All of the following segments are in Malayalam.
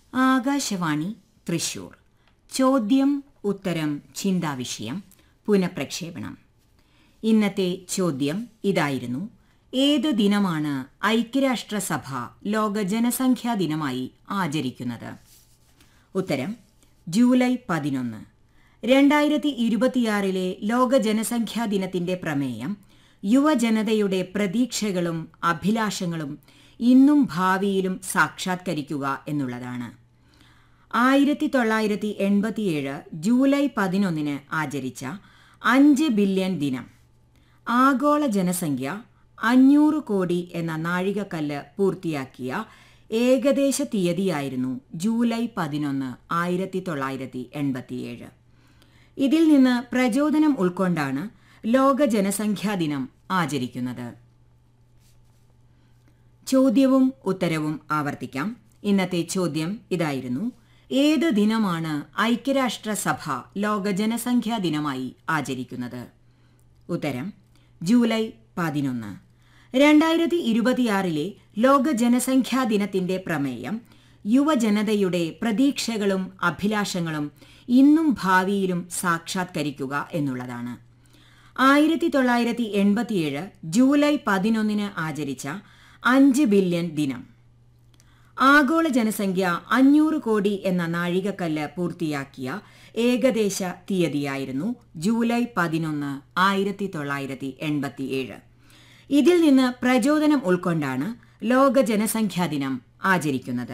ആകാശവാണി തൃശൂർ ചോദ്യം ഉത്തരം ചിന്താവിഷയം പുനഃപ്രക്ഷേപണം ഇന്നത്തെ ചോദ്യം ഇതായിരുന്നു ഏത് ദിനമാണ് ഐക്യരാഷ്ട്രസഭ ലോക ജനസംഖ്യാ ദിനമായി ആചരിക്കുന്നത് ഉത്തരം ജൂലൈ പതിനൊന്ന് രണ്ടായിരത്തി ഇരുപത്തിയാറിലെ ലോക ജനസംഖ്യാ ദിനത്തിന്റെ പ്രമേയം യുവജനതയുടെ പ്രതീക്ഷകളും അഭിലാഷങ്ങളും ഇന്നും ഭാവിയിലും സാക്ഷാത്കരിക്കുക എന്നുള്ളതാണ് ആയിരത്തി തൊള്ളായിരത്തി എൺപത്തിയേഴ് ജൂലൈ പതിനൊന്നിന് ആചരിച്ച അഞ്ച് ബില്യൺ ദിനം ആഗോള ജനസംഖ്യ അഞ്ഞൂറ് കോടി എന്ന നാഴികക്കല്ല് പൂർത്തിയാക്കിയ ഏകദേശ തീയതിയായിരുന്നു ജൂലൈ പതിനൊന്ന് ആയിരത്തി തൊള്ളായിരത്തി എൺപത്തിയേഴ് ഇതിൽ നിന്ന് പ്രചോദനം ഉൾക്കൊണ്ടാണ് ലോക ജനസംഖ്യാ ദിനം ആചരിക്കുന്നത് ചോദ്യവും ഉത്തരവും ആവർത്തിക്കാം ഇന്നത്തെ ചോദ്യം ഇതായിരുന്നു ഏത് ദിനമാണ് ഐക്യരാഷ്ട്രസഭ ലോക ജനസംഖ്യാ ദിനമായി ആചരിക്കുന്നത് ഉത്തരം ജൂലൈ പതിനൊന്ന് രണ്ടായിരത്തി ഇരുപത്തിയാറിലെ ലോക ജനസംഖ്യാ ദിനത്തിന്റെ പ്രമേയം യുവജനതയുടെ പ്രതീക്ഷകളും അഭിലാഷങ്ങളും ഇന്നും ഭാവിയിലും സാക്ഷാത്കരിക്കുക എന്നുള്ളതാണ് ആയിരത്തി തൊള്ളായിരത്തി എൺപത്തിയേഴ് ജൂലൈ പതിനൊന്നിന് ആചരിച്ച അഞ്ച് ബില്യൺ ദിനം ആഗോള ജനസംഖ്യ അഞ്ഞൂറ് കോടി എന്ന നാഴികക്കല്ല് പൂർത്തിയാക്കിയ ഏകദേശ തീയതിയായിരുന്നു ജൂലൈ പതിനൊന്ന് ആയിരത്തി തൊള്ളായിരത്തി എൺപത്തിയേഴ് ഇതിൽ നിന്ന് പ്രചോദനം ഉൾക്കൊണ്ടാണ് ലോക ജനസംഖ്യാ ദിനം ആചരിക്കുന്നത്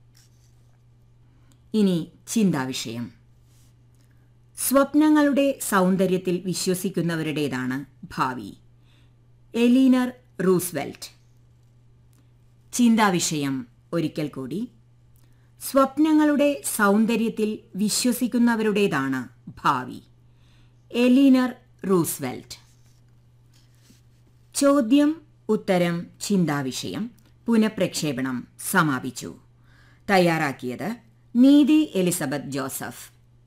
ഇനി ചിന്താവിഷയം സ്വപ്നങ്ങളുടെ സൗന്ദര്യത്തിൽ വിശ്വസിക്കുന്നവരുടേതാണ് ഭാവി എലീനർ റൂസ്വെൽറ്റ് ചിന്താവിഷയം ഒരിക്കൽ കൂടി സ്വപ്നങ്ങളുടെ സൗന്ദര്യത്തിൽ വിശ്വസിക്കുന്നവരുടേതാണ് ഭാവി എലീനർ റൂസ്വെൽറ്റ് ചോദ്യം ഉത്തരം ചിന്താവിഷയം പുനഃപ്രക്ഷേപണം സമാപിച്ചു തയ്യാറാക്കിയത് നീതി എലിസബത്ത് ജോസഫ്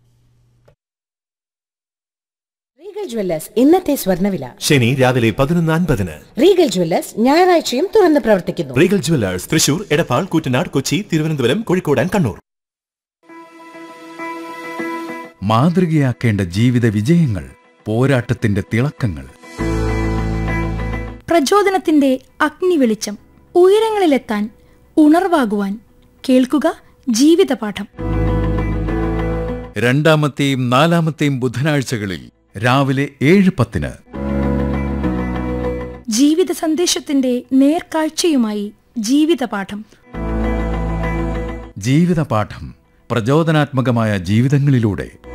റീഗൽ ജ്വല്ലേഴ്സ് ഇന്നത്തെ സ്വർണ്ണവില ശനി രാവിലെ പതിനൊന്ന് അൻപതിന് റീഗൽ ജ്വല്ലേഴ്സ് ഞായറാഴ്ചയും തുറന്ന് പ്രവർത്തിക്കുന്നു Regal jewellers Thrissur Edappal Koottanad Kochi Thiruvananthapuram Kozhikode and Kannur മാതൃകയാക്കേണ്ട ജീവിത വിജയങ്ങൾ പോരാട്ടത്തിന്റെ തിളക്കങ്ങൾ പ്രചോദനത്തിന്റെ അഗ്നി വെളിച്ചം ഉയരങ്ങളിലെത്താൻ ഉണർവാകുവാൻ കേൾക്കുക ജീവിതപാഠം രണ്ടാമത്തെയും നാലാമത്തെയും ബുധനാഴ്ചകളിൽ രാവിലെ ഏഴ് പത്തിന് ജീവിത സന്ദേശത്തിന്റെ നേർക്കാഴ്ചയുമായി ജീവിതപാഠം ജീവിതപാഠം പ്രചോദനാത്മകമായ ജീവിതങ്ങളിലൂടെ